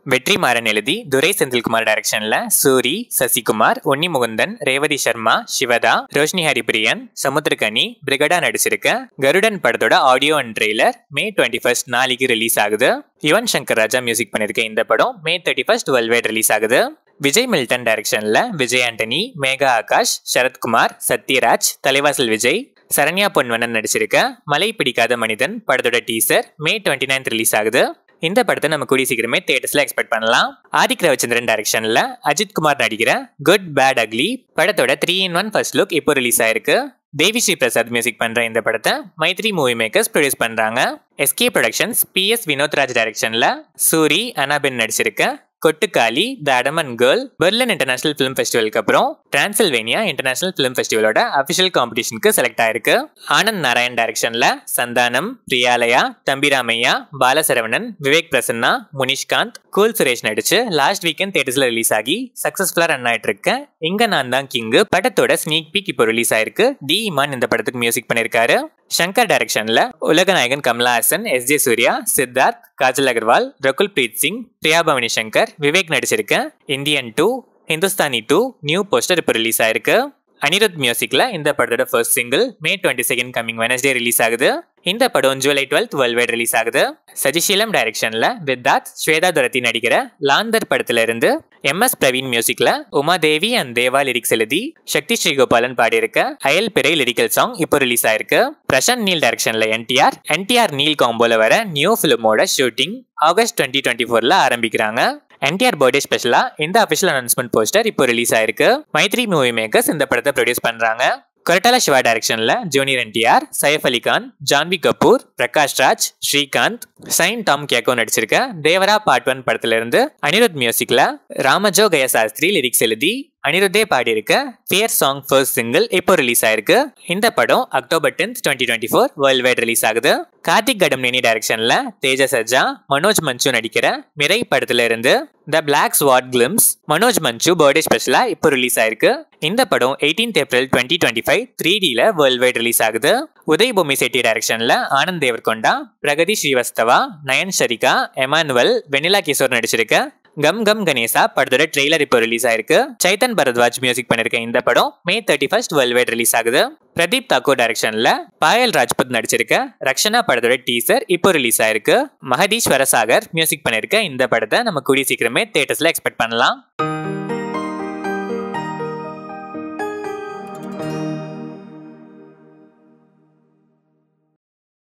வெற்றிமாறன் எழுதி துரை செந்தில்குமார் டைரக்ஷன்ல சூரி சசிகுமார் உன்னி முகுந்தன் ரேவதி சர்மா சிவதா ரோஷினி ஹரிபிரியன் சமுத்திரகனி பிரிகடா நடிச்சிருக்க கருடன் படத்தோட audio and trailer May twenty first நாளைக்கு ரிலீஸ் ஆகுது யுவன் சங்கர் ராஜா மியூசிக் பண்ணிருக்க இந்த படம் May thirty first world release ஆகுது விஜய் மில்டன் டைரக்ஷன்ல விஜய் ஆண்டனி மேகா ஆகாஷ் சரத்குமார் சத்யராஜ் தலைவாசல் விஜய் சரண்யா பொன்வனன் நடிச்சிருக்க மலை பிடிக்காத மனிதன் படத்தோட teaser May twenty ninth release ஆகுது இந்த படத்தை நம்ம கூடிய சீக்கிரமே தேட்டர்ஸ்ல எக்ஸ்பெக்ட் பண்ணலாம் ஆதிக் ரவிச்சந்திரன் டைரக்ஷன்ல அஜித் குமார் நடிக்கிற குட் பேட் அக்லி படத்தோட three in one first look இப்போ ரிலீஸ் ஆயிருக்கு தேவி ஸ்ரீ பிரசாத் மியூசிக் பண்ற இந்த படத்தை மைத்ரி மூவி மேக்கர்ஸ் ப்ரொடியூஸ் பண்றாங்க SK productions P S Vinothraj டைரக்ஷன்ல சூரி அனாபென் நடிச்சிருக்க Kottukkaali the adamant girl Berlin international film ஃபெஸ்டிவலுக்கு அப்புறம் டிரான்சில்வேனியா இன்டர்நேஷனல் ஃபிலிம் ஃபெஸ்டிவலோட அஃபிஷியல் காம்படிஷனுக்கு செலக்ட் ஆயிருக்கு ஆனந்த் நாராயண் டைரக்ஷன்ல சந்தானம் பிரியாலயா தம்பிராமையா பாலசரவணன் விவேக் பிரசன்னா முனிஷ்காந்த் கூல் சுரேஷ் நடிச்சு லாஸ்ட் வீக்கெண்ட் தேட்டர்ஸ்ல ரிலீஸ் ஆகி சக்சஸ்ஃபுல்லா ரன் ஆயிட்டு இருக்க இங்க நான் தான் கிங்கு படத்தோட ஸ்னீக் பீக் இப்போ ரிலீஸ் ஆயிருக்கு டி இமான் இந்த படத்துக்கு மியூசிக் பண்ணிருக்காரு சங்கர் டைரக்ஷன்ல உலகநாயகன் கமலஹாசன் எஸ் ஜே சூர்யா சித்தார்த் காஜல் அகர்வால் ரகுல் பிரீத் சிங் பிரியா பவானி சங்கர் விவேக் நடிச்சிருக்க Indian two Hindustani two new poster இப்போ ரிலீஸ் ஆயிருக்கு அனிருத் மியூசிக்ல இந்த படத்தோட first single May twenty second coming Wednesday release ஆகுது இந்த படம் July twelfth world white release ஆகுது சஜிஷீலம் டைரக்ஷன்ல வித்தாத் ஸ்வேதா துரத்தி நடிக்கிற லாந்தர் படத்துல இருந்து எம் எஸ் பிரவீன் மியூசிக்ல உமாதேவி அண்ட் தேவா லிரிக்ஸ் எழுதி சக்தி ஸ்ரீகோபாலன் பாடியிருக்க அயல் பிறை லிரிக்கல் சாங் இப்போ ரிலீஸ் ஆயிருக்கு பிரசாந்த் நீல் டைரக்ஷன்ல என்டிஆர் என்டிஆர் நீல் காம்போல வர நியூ ஃபிலிமோட ஷூட்டிங் ஆகஸ்ட் டுவெண்ட்டி டுவெண்ட்டி ஃபோர்ல ஆரம்பிக்கிறாங்க என்டிஆர் பர்த்டே ஸ்பெஷலா இந்த அபிஷியல் அனௌன்ஸ்மெண்ட் போஸ்டர் இப்போ ரிலீஸ் ஆயிருக்கு மைத்ரி மூவி மேக்கர்ஸ் இந்த படத்தை ப்ரொடியூஸ் பண்றாங்க கொரட்டாலா சிவா டைரக்ஷன்ல ஜூனியர் என்டிஆர் சைஃப் அலி கான் ஜான்வி கபூர் பிரகாஷ் ராஜ் ஸ்ரீகாந்த் சைன் டாம் கேக்கோ நடிச்சிருக்க தேவரா பார்ட் ஒன் படத்துல இருந்து அனிருத் மியூசிக்ல ராமஜோ கயசாஸ்திரி லிரிக்ஸ் எழுதி அனிருத்தே பாடியிருக்க ஃபியர் சாங் ஃபர்ஸ்ட் சிங்கிள் இப்போ ரிலீஸ் ஆயிருக்கு இந்த படம் October tenth twenty twenty four world white release ஆகுது கார்த்திக் கடம்னேனி டைரக்ஷன்ல தேஜ சஜ்ஜா மனோஜ் மஞ்சு நடிக்கிற மிரை படத்துல இருந்து the black sword glimpse Manoj Manchu birthday ஸ்பெஷலா இப்போ ரிலீஸ் ஆயிருக்கு இந்த படம் eighteenth April twenty twenty five three டில வேர்ல்ட் வைட் ரிலீஸ் ஆகுது உதய் பூமி செட்டி டைரக்ஷன்ல ஆனந்த் தேவர்கொண்டா பிரகதி ஸ்ரீவஸ்தவா நயன் ஷரிகா எமானுவல் வெனிலா கிஷோர் நடிச்சிருக்க கம் கம் கணேசா படத்தோட ட்ரெய்லர் இப்போ ரிலீஸ் ஆயிருக்கு சைத்தன் பரத்வாஜ் மியூசிக் பண்ணிருக்க இந்த படம் May thirty first world wide release ஆகுது பிரதீப் தாக்கூர் டைரக்ஷன்ல பாயல் ராஜ்புத் நடிச்சிருக்க ரக்ஷனா படத்தோட டீசர் இப்போ ரிலீஸ் ஆயிருக்கு மகதீஸ்வர சாகர் மியூசிக் பண்ணிருக்க இந்த படத்தை நம்ம கூடிய சீக்கிரமே தேட்டர்ஸ்ல எக்ஸ்பெக்ட் பண்ணலாம்